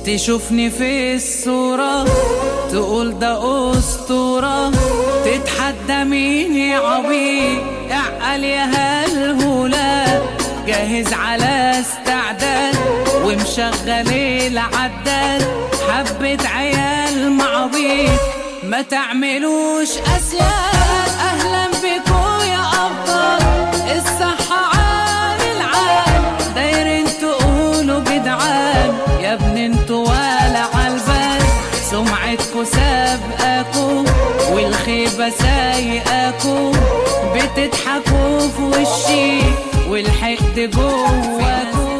تشوفني في الصورة تقول ده أسطورة تتحدى مين يا عبيد اعقل يا هالهولا جاهز على استعداد ومشغل العداد حبة عيال معبيد ما تعملوش أسياد أهلا بكو يا أبطال الصحة عال العال دايرين تقولوا جدعان يا ابن انتوا ولا عالبال سمعتكوا سابقاكوا والخيبة سايقاكوا بتضحكوا في وشي والحقد جواكوا